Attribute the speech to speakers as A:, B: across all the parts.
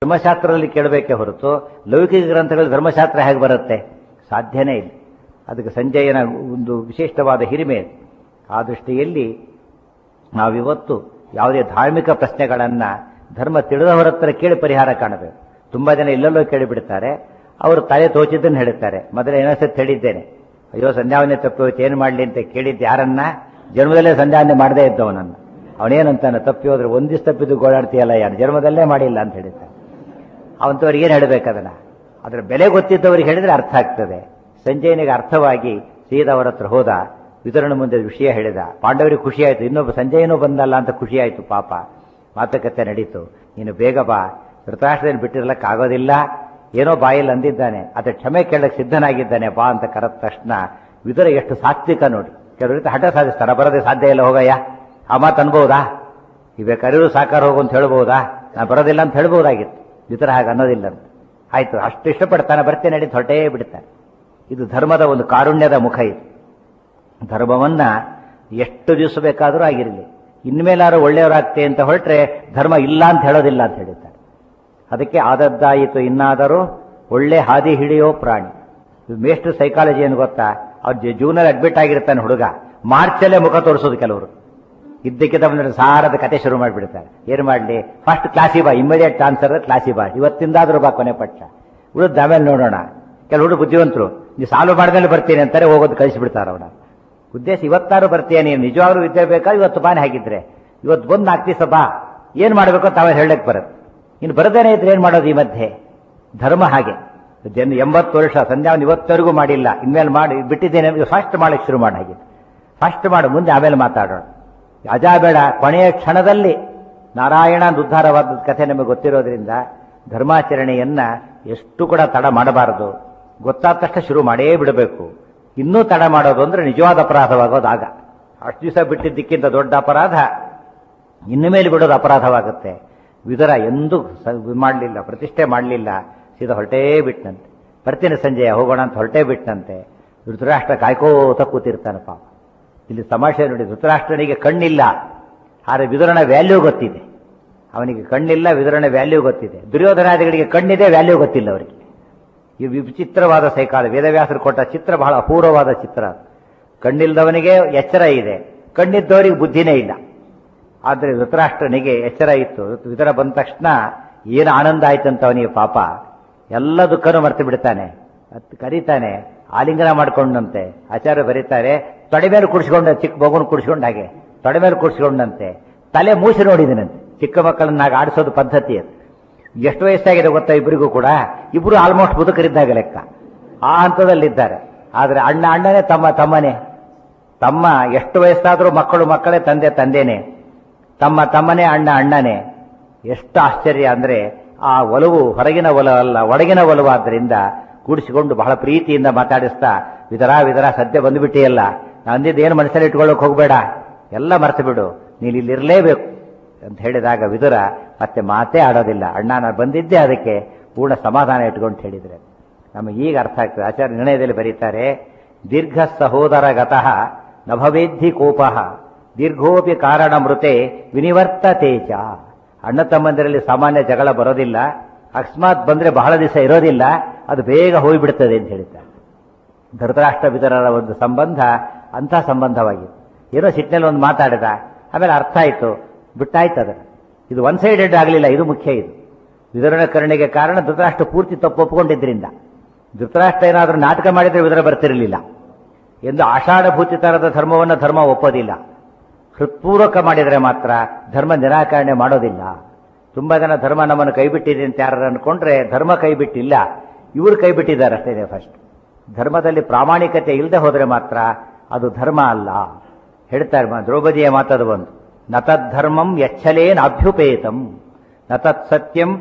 A: ಧರ್ಮಶಾಸ್ತ್ರದಲ್ಲಿ ಕೇಳಬೇಕೇ ಹೊರತು ಲೌಕಿಕ ಗ್ರಂಥಗಳಲ್ಲಿ ಧರ್ಮಶಾಸ್ತ್ರ ಹೇಗೆ ಬರುತ್ತೆ ಸಾಧ್ಯನೇ ಇಲ್ಲ ಅದಕ್ಕೆ ಸಂಜಯನ ಒಂದು ವಿಶಿಷ್ಟವಾದ ಹಿರಿಮೆ ಅದು. ಆ ದೃಷ್ಟಿಯಲ್ಲಿ ನಾವಿವತ್ತು ಯಾವುದೇ ಧಾರ್ಮಿಕ ಪ್ರಶ್ನೆಗಳನ್ನ ಧರ್ಮ ತಿಳಿದವರ ಹತ್ರ ಕೇಳಿ ಪರಿಹಾರ ಕಾಣಬೇಕು ತುಂಬಾ ಜನ ಇಲ್ಲೆಲ್ಲೋ ಕೇಳಿಬಿಡ್ತಾರೆ ಅವರು ತಲೆ ತೋಚಿದ್ದನ್ನು ಹೇಳುತ್ತಾರೆ ಮೊದಲೇ ಏನೋ ಸತಿ ಹೇಳಿದ್ದೇನೆ ಅಯ್ಯೋ ಸಂಧ್ಯಾವನೆ ತಪ್ಪು ಹೋಯ್ತು ಏನು ಮಾಡಲಿ ಅಂತ ಕೇಳಿದ್ದು ಯಾರನ್ನ ಜನ್ಮದಲ್ಲೇ ಸಂಧ್ಯಾವನೆ ಮಾಡದೇ ಇದ್ದವನನ್ನ ಅವನೇನಂತಾನೆ ತಪ್ಪಿ ಹೋದ್ರೆ ಒಂದಿಷ್ಟು ತಪ್ಪಿದ್ದು ಗೋಳಾಡ್ತೀಯಲ್ಲ ಯಾರು ಜನ್ಮದಲ್ಲೇ ಮಾಡಿಲ್ಲ ಅಂತ ಹೇಳಿದ್ದಾನೆ ಅವಂತವ್ರಿಗೆ ಏನು ಹೇಳಬೇಕು ಅದನ್ನ ಅದರ ಬೆಲೆ ಗೊತ್ತಿದ್ದವರಿಗೆ ಹೇಳಿದ್ರೆ ಅರ್ಥ ಆಗ್ತದೆ ಸಂಜಯನಿಗೆ ಅರ್ಥವಾಗಿ ಸೀದಾ ಅವರ ಹತ್ರ ಹೋದ ವಿತರಣ ಮುಂದೆ ವಿಷಯ ಹೇಳಿದ ಪಾಂಡವರಿಗೆ ಖುಷಿ ಆಯ್ತು ಇನ್ನೊಬ್ಬ ಸಂಜಯನೂ ಬಂದಲ್ಲ ಅಂತ ಖುಷಿ ಆಯ್ತು ಪಾಪ ಮಾತುಕತೆ ನಡೀತು ನೀನು ಬೇಗ ಬಾ ಧೃತರಾಷ್ಟ್ರದಲ್ಲಿ ಬಿಟ್ಟಿರ್ಲಕ್ಕಾಗೋದಿಲ್ಲ ಏನೋ ಬಾಯಲ್ಲಿ ಅಂದಿದ್ದಾನೆ ಅದ್ರ ಕ್ಷಮೆ ಕೇಳಕ್ಕೆ ಸಿದ್ಧನಾಗಿದ್ದಾನೆ ಬಾ ಅಂತ ಕರೆದ ತಕ್ಷಣ ವಿದುರ ಎಷ್ಟು ಸಾತ್ವಿಕ ನೋಡಿ ಕೆಲವು ರೀತಿ ಹಠ ಸಾಧಿಸ್ತಾರ ಬರೋದೇ ಸಾಧ್ಯ ಇಲ್ಲ ಹೋಗಯ್ಯ ಆ ಮಾತು ಅನ್ಬೋದಾ ಇವೆ ಕರೆಯಲು ಸಾಕಾರ ಹೋಗು ಅಂತ ಹೇಳ್ಬೋದಾ ನಾನು ಬರೋದಿಲ್ಲ ಅಂತ ಹೇಳ್ಬೋದಾಗಿತ್ತು ವಿತರ ಹಾಗೆ ಅನ್ನೋದಿಲ್ಲ ಅಂತ ಆಯ್ತು ಅಷ್ಟು ಇಷ್ಟಪಡ್ತಾನೆ ಬರ್ತೇನೆ ನಡೀತು ಹೊಟ್ಟೇ ಬಿಡ್ತಾನೆ ಇದು ಧರ್ಮದ ಒಂದು ಕಾರುಣ್ಯದ ಮುಖ ಇದು ಧರ್ಮವನ್ನ ಎಷ್ಟು ದಿವಸ ಬೇಕಾದರೂ ಆಗಿರಲಿ ಇನ್ಮೇಲಾರು ಒಳ್ಳೆಯವರಾಗ್ತೆ ಅಂತ ಹೊರಟ್ರೆ ಧರ್ಮ ಇಲ್ಲ ಅಂತ ಹೇಳೋದಿಲ್ಲ ಅಂತ ಹೇಳಿದ್ದಾರೆ ಅದಕ್ಕೆ ಆದದ್ದಾಯಿತು ಇನ್ನಾದರೂ ಒಳ್ಳೆ ಹಾದಿ ಹಿಡಿಯೋ ಪ್ರಾಣಿ ಇದು ಮೇಷ್ಟ್ರು ಸೈಕಾಲಜಿ ಏನು ಗೊತ್ತಾ ಅವ್ರ ಜೂನಲ್ಲಿ ಅಡ್ಮಿಟ್ ಆಗಿರ್ತಾನೆ ಹುಡುಗ ಮಾರ್ಚಲ್ಲೇ ಮುಖ ತೋರಿಸೋದು ಕೆಲವರು ಇದ್ದಕ್ಕಿದ್ದ ಬಂದ್ರೆ ಸಾರದ ಕತೆ ಶುರು ಮಾಡಿಬಿಡ್ತಾರೆ ಏನು ಮಾಡಲಿ ಫಸ್ಟ್ ಕ್ಲಾಸಿ ಬಾ ಇಮಿಡಿಯೇಟ್ ಟ್ರಾನ್ಸ್ಫರ್ ಕ್ಲಾಸಿ ಬಾ ಇವತ್ತಿಂದಾದ್ರೂ ಬಾ ಕೊನೆ ಪಕ್ಷ ಉಳಿದ ಆಮೇಲೆ ನೋಡೋಣ ಕೆಲವು ಹುಡುಗ ಬುದ್ಧಿವಂತರು ನೀವು ಸಾಲ್ವ್ ಮಾಡಿದ್ಮೇಲೆ ಬರ್ತೀನಿ ಅಂತಾರೆ ಹೋಗೋದು ಕಳಿಸಿಬಿಡ್ತಾರೆ ಅವನ ಉದ್ದೇಶ ಇವತ್ತಾರು ಬರ್ತೀಯ ನೀನು ನಿಜವಾಗ್ಲೂ ವಿದ್ಯೆ ಬೇಕಾ ಇವತ್ತು ಬಾನೆ ಹಾಕಿದ್ರೆ ಇವತ್ತು ಬಂದು ನಾಲ್ಕು ದಿವಸ ಬಾ ಏನ್ ಮಾಡಬೇಕು ಅಂತ ತಾವೇ ಹೇಳಕ್ ಬರುತ್ತೆ ಇನ್ನು ಬರದೇನೆ ಇದ್ರೆ ಏನ್ ಮಾಡೋದು ಈ ಮಧ್ಯೆ ಧರ್ಮ ಹಾಗೆ ಜನ ಎಂಬತ್ತು ವರ್ಷ ಸಂಧ್ಯಾವನ್ ಇವತ್ತವರೆಗೂ ಮಾಡಿಲ್ಲ ಇನ್ಮೇಲೆ ಮಾಡಿ ಬಿಟ್ಟಿದ್ದೇನೆ ಫಸ್ಟ್ ಮಾಡಕ್ಕೆ ಶುರು ಮಾಡಿ ಹಾಗೆ ಫಸ್ಟ್ ಮಾಡು ಮುಂದೆ ಆಮೇಲೆ ಮಾತಾಡೋಣ ಅಜಾಬೇಡ ಕೊನೆಯ ಕ್ಷಣದಲ್ಲಿ ನಾರಾಯಣ ಉದ್ಧಾರವಾದ ಕಥೆ ನಮಗೆ ಗೊತ್ತಿರೋದ್ರಿಂದ ಧರ್ಮಾಚರಣೆಯನ್ನ ಎಷ್ಟು ಕೂಡ ತಡ ಮಾಡಬಾರದು ಗೊತ್ತಾದ ತಕ್ಷಣ ಶುರು ಮಾಡೇ ಬಿಡಬೇಕು ಇನ್ನೂ ತಡ ಮಾಡೋದು ಅಂದ್ರೆ ನಿಜವಾದ ಅಪರಾಧವಾಗೋದಾಗ ಅಷ್ಟು ದಿವಸ ಬಿಟ್ಟಿದ್ದಕ್ಕಿಂತ ದೊಡ್ಡ ಅಪರಾಧ ಇನ್ನು ಮೇಲೆ ಬಿಡೋದು ಅಪರಾಧವಾಗುತ್ತೆ ವಿದರ ಎಂದೂ ಮಾಡಲಿಲ್ಲ ಪ್ರತಿಷ್ಠೆ ಮಾಡಲಿಲ್ಲ ಸೀದಾ ಹೊರಟೇ ಬಿಟ್ಟನಂತೆ ಬರ್ತೀನಿ ಸಂಜೆ ಹೋಗೋಣ ಅಂತ ಹೊರಟೇ ಬಿಟ್ಟನಂತೆ ಧೃತರಾಷ್ಟ್ರ ಕಾಯ್ಕೋತ ಕೂತಿರ್ತಾನೆ ಪಾಪ ಇಲ್ಲಿ ತಮಾಷೆ ನೋಡಿ ಧೃತರಾಷ್ಟ್ರನಿಗೆ ಕಣ್ಣಿಲ್ಲ ಆದರೆ ವಿದುರನ ವ್ಯಾಲ್ಯೂ ಗೊತ್ತಿದೆ ಅವನಿಗೆ ಕಣ್ಣಿಲ್ಲ ವಿದುರನ ವ್ಯಾಲ್ಯೂ ಗೊತ್ತಿದೆ ದುರ್ಯೋಧನಾದಿಗಳಿಗೆ ಕಣ್ಣಿದೆ ವ್ಯಾಲ್ಯೂ ಗೊತ್ತಿಲ್ಲ ಅವರಿಗೆ ಈ ವಿಚಿತ್ರವಾದ ಸೈಕಾಲ ವೇದವ್ಯಾಸರು ಕೊಟ್ಟ ಚಿತ್ರ ಬಹಳ ಅಪೂರ್ವವಾದ ಚಿತ್ರ ಕಣ್ಣಿಲ್ದವನಿಗೆ ಎಚ್ಚರ ಇದೆ ಕಣ್ಣಿದ್ದವರಿಗೆ ಬುದ್ಧಿನೇ ಇಲ್ಲ ಆದರೆ ಧೃತರಾಷ್ಟ್ರನಿಗೆ ಎಚ್ಚರ ಇತ್ತು ವಿದುರ ಬಂದ ತಕ್ಷಣ ಏನು ಆನಂದ ಆಯ್ತಂತ ಅವನಿಗೆ ಪಾಪ ಎಲ್ಲ ದುಃಖನೂ ಮರ್ತು ಬಿಡ್ತಾನೆ ಅತ್ ಕರೀತಾನೆ ಆಲಿಂಗನ ಮಾಡ್ಕೊಂಡಂತೆ ಆಚಾರ್ಯ ಬರೀತಾರೆ ತೊಡೆ ಮೇಲೆ ಕುಡಿಸ್ಕೊಂಡ ಚಿಕ್ಕ ಮಗುನ ಕುಡಿಸ್ಕೊಂಡ ಹಾಗೆ ತೊಡೆ ಮೇಲೆ ಕುಡಿಸ್ಕೊಂಡಂತೆ ತಲೆ ಮೂಸಿ ನೋಡಿದನಂತೆ ಚಿಕ್ಕ ಮಕ್ಕಳನ್ನಾಗ ಆಡಿಸೋದು ಪದ್ಧತಿ ಅದು ಎಷ್ಟು ವಯಸ್ಸಾಗಿದೆ ಗೊತ್ತಾ ಇಬ್ಬರಿಗೂ ಕೂಡ ಇಬ್ರು ಆಲ್ಮೋಸ್ಟ್ ಬದುಕರಿದ್ದಾಗ ಲೆಕ್ಕ ಆ ಹಂತದಲ್ಲಿದ್ದಾರೆ ಆದ್ರೆ ಅಣ್ಣ ಅಣ್ಣನೇ ತಮ್ಮ ತಮ್ಮನೇ ತಮ್ಮ ಎಷ್ಟು ವಯಸ್ಸಾದ್ರೂ ಮಕ್ಕಳು ಮಕ್ಕಳೇ ತಂದೆ ತಂದೆನೇ ತಮ್ಮ ತಮ್ಮನೇ ಅಣ್ಣ ಅಣ್ಣನೇ ಎಷ್ಟು ಆಶ್ಚರ್ಯ ಅಂದ್ರೆ ಆ ಒಲವು ಹೊರಗಿನ ಒಲವಲ್ಲ ಒಳಗಿನ ಒಲವಾದ್ರಿಂದ ಕೂಡಿಸಿಕೊಂಡು ಬಹಳ ಪ್ರೀತಿಯಿಂದ ಮಾತಾಡಿಸ್ತಾ ವಿದರ ವಿದರ ಸದ್ಯ ಬಂದುಬಿಟ್ಟಿಯಲ್ಲ ಅಂದಿದ್ದು ಏನು ಮನಸ್ಸಲ್ಲಿ ಇಟ್ಕೊಳ್ಳೋಕೆ ಹೋಗಬೇಡ ಎಲ್ಲ ಮರೆತು ಬಿಡು ನೀನು ಇಲ್ಲಿ ಇರಲೇಬೇಕು ಅಂತ ಹೇಳಿದಾಗ ವಿದುರ ಮತ್ತೆ ಮಾತೇ ಆಡೋದಿಲ್ಲ ಅಣ್ಣ ನಾನು ಬಂದಿದ್ದೆ ಅದಕ್ಕೆ ಪೂರ್ಣ ಸಮಾಧಾನ ಇಟ್ಕೊಂಡು ಹೇಳಿದ್ರೆ ನಮಗೆ ಈಗ ಅರ್ಥ ಆಗ್ತದೆ ಆಚಾರ್ಯ ನಿರ್ಣಯದಲ್ಲಿ ಬರೀತಾರೆ ದೀರ್ಘ ಸಹೋದರ ಗತಃ ನಭವೇದ್ಧಿ ಕೋಪಃ ದೀರ್ಘೋಪಿ ಕಾರಣ ಮೃತೆ ವಿನಿವರ್ತ ತೇಜ ಅಣ್ಣ ತಮ್ಮಂದಿರಲ್ಲಿ ಸಾಮಾನ್ಯ ಜಗಳ ಬರೋದಿಲ್ಲ ಅಕಸ್ಮಾತ್ ಬಂದ್ರೆ ಬಹಳ ದಿವಸ ಇರೋದಿಲ್ಲ ಅದು ಬೇಗ ಹೋಗಿಬಿಡ್ತದೆ ಅಂತ ಹೇಳ್ತಾರೆ ಧೃತರಾಷ್ಟ್ರ ವಿತರರ ಒಂದು ಸಂಬಂಧ ಅಂಥ ಸಂಬಂಧವಾಗಿತ್ತು ಏನೋ ಸಿಟ್ಟಿನಲ್ಲಿ ಒಂದು ಮಾತಾಡಿದ ಆಮೇಲೆ ಅರ್ಥ ಆಯ್ತು ಬಿಟ್ಟಾಯ್ತು ಅದನ್ನು ಇದು ಒನ್ ಸೈಡೆಡ್ ಆಗಲಿಲ್ಲ ಇದು ಮುಖ್ಯ ಇದು ವಿತರಣ ಕರುಣೆಗೆ ಕಾರಣ ಧೃತರಾಷ್ಟ್ರ ಪೂರ್ತಿ ತಪ್ಪು ಒಪ್ಪಿಕೊಂಡಿದ್ರಿಂದ ಧೃತರಾಷ್ಟ್ರ ಏನಾದರೂ ನಾಟಕ ಮಾಡಿದ್ರೆ ವಿದರ ಬರ್ತಿರಲಿಲ್ಲ ಎಂದು ಆಷಾಢಭೂತಿತನದ ಧರ್ಮವನ್ನು ಧರ್ಮ ಒಪ್ಪೋದಿಲ್ಲ ಹೃತ್ಪೂರ್ವಕ ಮಾಡಿದರೆ ಮಾತ್ರ ಧರ್ಮ ನಿರಾಕರಣೆ ಮಾಡೋದಿಲ್ಲ ತುಂಬಾ ಜನ ಧರ್ಮ ನಮ್ಮನ್ನು ಕೈಬಿಟ್ಟಿದೆ ಅಂತ ಯಾರು ಅನ್ಕೊಂಡ್ರೆ ಧರ್ಮ ಕೈಬಿಟ್ಟಿಲ್ಲ ಇವರು ಕೈಬಿಟ್ಟಿದ್ದಾರೆ ಅಷ್ಟೇ ಫಸ್ಟ್ ಧರ್ಮದಲ್ಲಿ ಪ್ರಾಮಾಣಿಕತೆ ಇಲ್ಲದೆ ಹೋದರೆ ಮಾತ್ರ ಅದು ಧರ್ಮ ಅಲ್ಲ ಹೇಳ್ತಾರೆ ಮ- ದ್ರೌಪದಿಯ ಮಾತದು ಒಂದು ನತದ್ಧರ್ಮಂ ಎಚ್ಚಲೇನ್ ಅಭ್ಯುಪೇತಂ ನತತ್ ಸತ್ಯಂ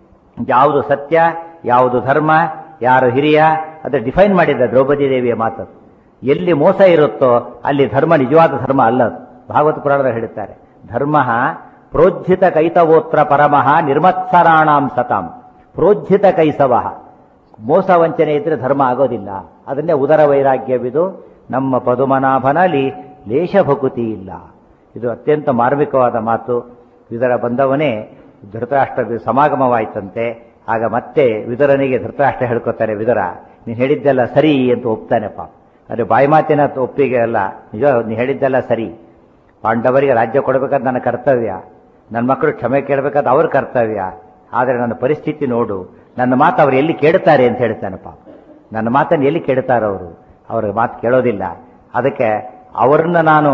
A: ಯಾವುದು ಸತ್ಯ ಯಾವುದು ಧರ್ಮ ಯಾರು ಹಿರಿಯ ಅದು ಡಿಫೈನ್ ಮಾಡಿದ್ದ ದ್ರೌಪದಿ ದೇವಿಯ ಮಾತದು ಎಲ್ಲಿ ಮೋಸ ಇರುತ್ತೋ ಅಲ್ಲಿ ಧರ್ಮ ನಿಜವಾದ ಧರ್ಮ ಅಲ್ಲ ಅದು ಭಾಗವತ ಪುರಾಣದಲ್ಲಿ ಹೇಳುತ್ತಾರೆ ಧರ್ಮ ಪ್ರೋಜ್ಜಿತ ಕೈತವೋತ್ರ ಪರಮಃ ನಿರ್ಮತ್ಸರಾಣಾಂ ಸತಾಂ ಪ್ರೋಜ್ಜಿತ ಕೈಸವಃ ಮೋಸ ವಂಚನೆ ಇದ್ರೆ ಧರ್ಮ ಆಗೋದಿಲ್ಲ ಅದನ್ನೇ ಉದರ ವೈರಾಗ್ಯವಿದು ನಮ್ಮ ಪದುಮನಾಭನಲ್ಲಿ ಲೇಷ ಭಕುತಿ ಇಲ್ಲ ಇದು ಅತ್ಯಂತ ಮಾರ್ಮಿಕವಾದ ಮಾತು ಇದರ ಬಂದವನೇ ಧೃತರಾಷ್ಟ್ರ ಸಮಾಗಮವಾಯ್ತಂತೆ ಆಗ ಮತ್ತೆ ವಿದುರನಿಗೆ ಧೃತರಾಷ್ಟ್ರ ಹೇಳ್ಕೊತಾರೆ ವಿದುರ ನೀನು ಹೇಳಿದ್ದೆಲ್ಲ ಸರಿ ಅಂತ ಒಪ್ತಾನೆ ಪಾಪ ಅದೇ ಬಾಯಿ ಮಾತಿನ ಒಪ್ಪಿಗೆ ಅಲ್ಲ ನಿಜ ನೀನು ಹೇಳಿದ್ದೆಲ್ಲ ಸರಿ ಪಾಂಡವರಿಗೆ ರಾಜ್ಯ ಕೊಡಬೇಕಾದ ನನ್ನ ಕರ್ತವ್ಯ ನನ್ನ ಮಕ್ಕಳು ಕ್ಷಮೆ ಕೇಳಬೇಕಾದ ಅವ್ರ ಕರ್ತವ್ಯ ಆದರೆ ನನ್ನ ಪರಿಸ್ಥಿತಿ ನೋಡು ನನ್ನ ಮಾತು ಅವ್ರು ಎಲ್ಲಿ ಕೇಳ್ತಾರೆ ಅಂತ ಹೇಳ್ತಾನೆ ಪಾಪ ನನ್ನ ಮಾತನ್ನು ಎಲ್ಲಿ ಕೇಳ್ತಾರೆ ಅವರು ಅವ್ರ ಮಾತು ಕೇಳೋದಿಲ್ಲ ಅದಕ್ಕೆ ಅವ್ರನ್ನ ನಾನು